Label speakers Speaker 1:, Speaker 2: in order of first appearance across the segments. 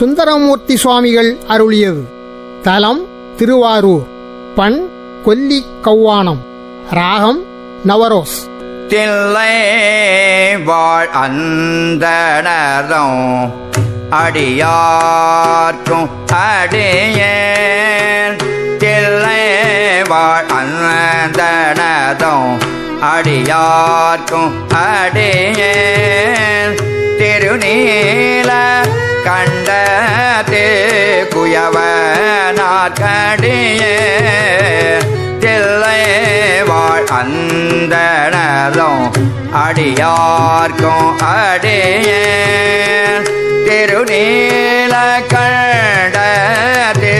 Speaker 1: சுந்தரமூர்த்தி சுவாமிகள் அருளியது தலம் திருவாரூர் பண் கொல்லி கவ்வானம் ராகம் நவரோஸ்
Speaker 2: தில்லை வாழ் அந்தனரும் அடியார்க்கும் அடியேன் தில்லை வாழ் அந்தனரும் அடியார்க்கும் அடியேன் திருநீல கண்டது குயவனாக்கடியேன் தில்லை வாழ் அந்தனரும் அடியார்க்கும் அடியேன் திருநீல கண்டது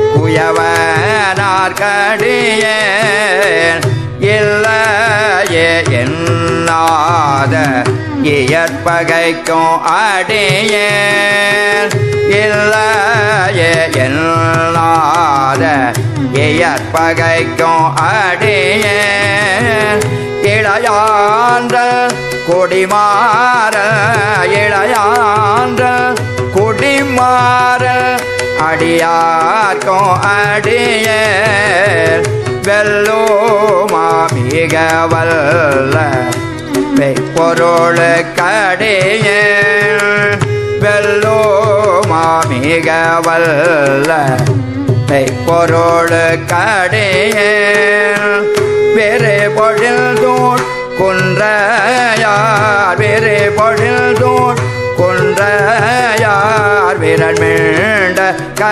Speaker 2: குயவனார்கடியேன் இல்லையே என்னாத இயற்பகைக்கும் அடியேன் இல்லையே என்னாத இயற்பகைக்கும் அடியேன் இளையான்ற கொடிமாற இளையான்ற குடிமாற அடியார்க்கும் அடிய வெல்லோமா மிக வல்ல பொருள் கடைய வெல்லோமா மிக வல்ல பொருள் கடைய வேறு பொழில் தோல் குன்றையார் வேறு பொழில் தோல் குன்றையார் விரல் மீண்ட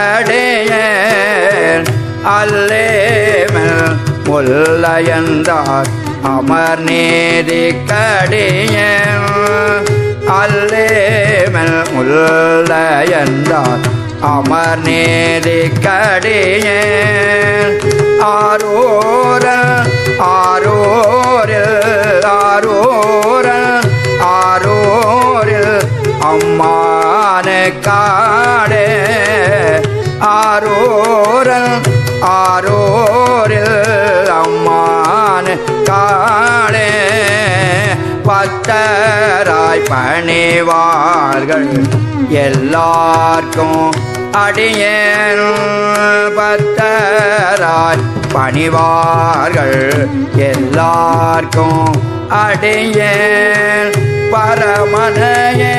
Speaker 2: கடையன் அல்லேமல் முல்லையந்தார் அமர் நீதி கடியன் அல்லேமல் முல்லையந்தார் அமர் நீதி கடியன் ஆரோரல் ஆரோரில் ஆரோரல் ஆரோரில் அம்மான காடே ஆரோரல் ஆரோரில் அம்மான காடே பத்தராய் பணிவார்கள் எல்லார்க்கும் அடியேன் பத்தராய் பணிவார்கள் எல்லார்க்கும் அடியேன் பரமனையே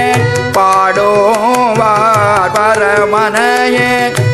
Speaker 2: பாடோவார் பரமனையே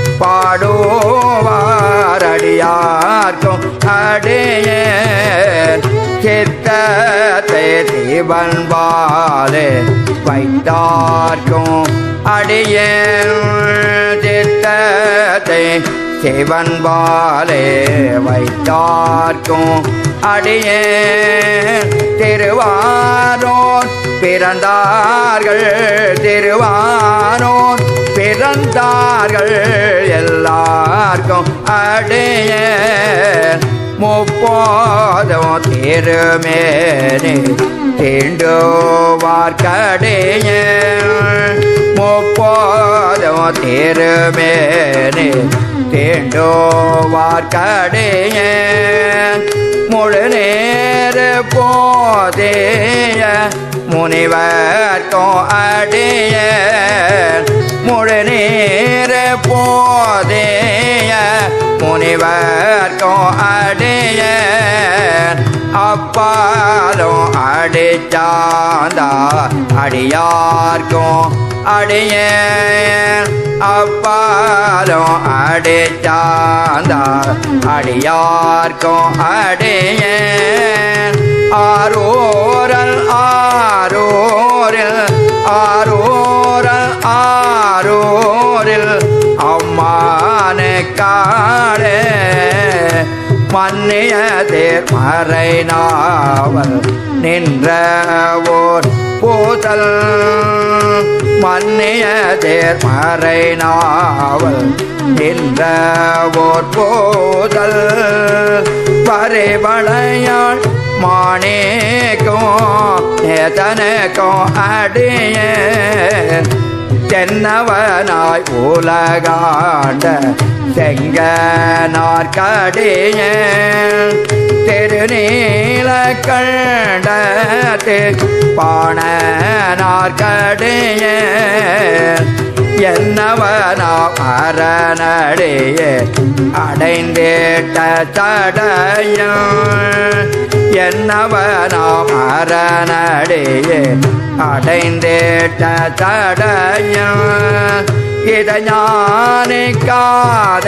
Speaker 2: பாடோவார் அடியார்க்கும் அடியேன் சித்தத்தை தீபன்பாலே வைத்தார்க்கும் அடியேன் சித்தத்தை சிவன்பாலே வைத்தார்க்கும் அடியேன் திருவாரோர் பிறந்தார்கள் திருவாரோர் பிறந்தார்கள் எல்லாருக்கும் அடியேன் முப்போதும் திருமேனி தீண்டுவார் கடியேன் முப்போதும் திருமேனி தீண்டுவார் கடியேன் முழு நேர போதேய முனிவர்க்கும் அடிய முழு நேர போதேய முனிவர்க்கும் அடிய அப்பாலும் அடிச்சாந்தா அடியார்க்கும் அடிய அப்பாலும் அடிச்சாந்தா அடியார்க்கும் அடிய ஆரோரல் ஆரோரில் ஆரோரல் ஆரோரில் அம்மான காடே மன்னியதேர் மறை நாவல் நின்ற ஓர் பூதல் மன்னியதேர் மறை நாவல் நின்ற ஓர் பூதல் பரிவளையாள் மானேக்கும் எதனுக்கும் அடிய தென்னவனாய் உலகாண்ட செங்கனார் கடிய திருநீல கண்டத்து பாணனார் கடிய என்னவனாம் அரணடையே அடைந்தேட்ட தடையும் என்னவனாம் அரணடையே அடைந்தேட்ட தடையும் இத ஞானிக்காத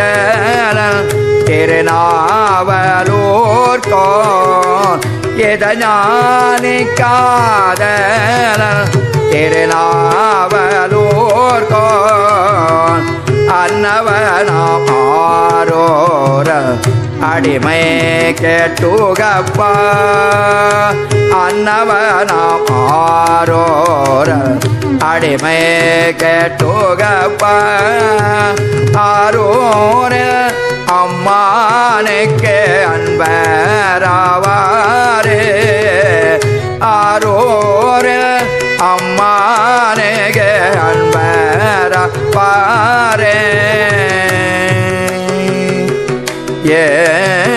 Speaker 2: திருநாவலூர்கோ இத ஞானிக்காத திருநாவலூர்கோ அன்னவனாம் ஆரோர அடிமை கேட்டுகப்பா அன்னவனாம் ஆரோர அடிமை கேட்டுகப்பா ஆரோர அம்மானுக்கு அன்பராவாரே ஆரோர அம்மானுக்கு அன்பரா பாரே ஏ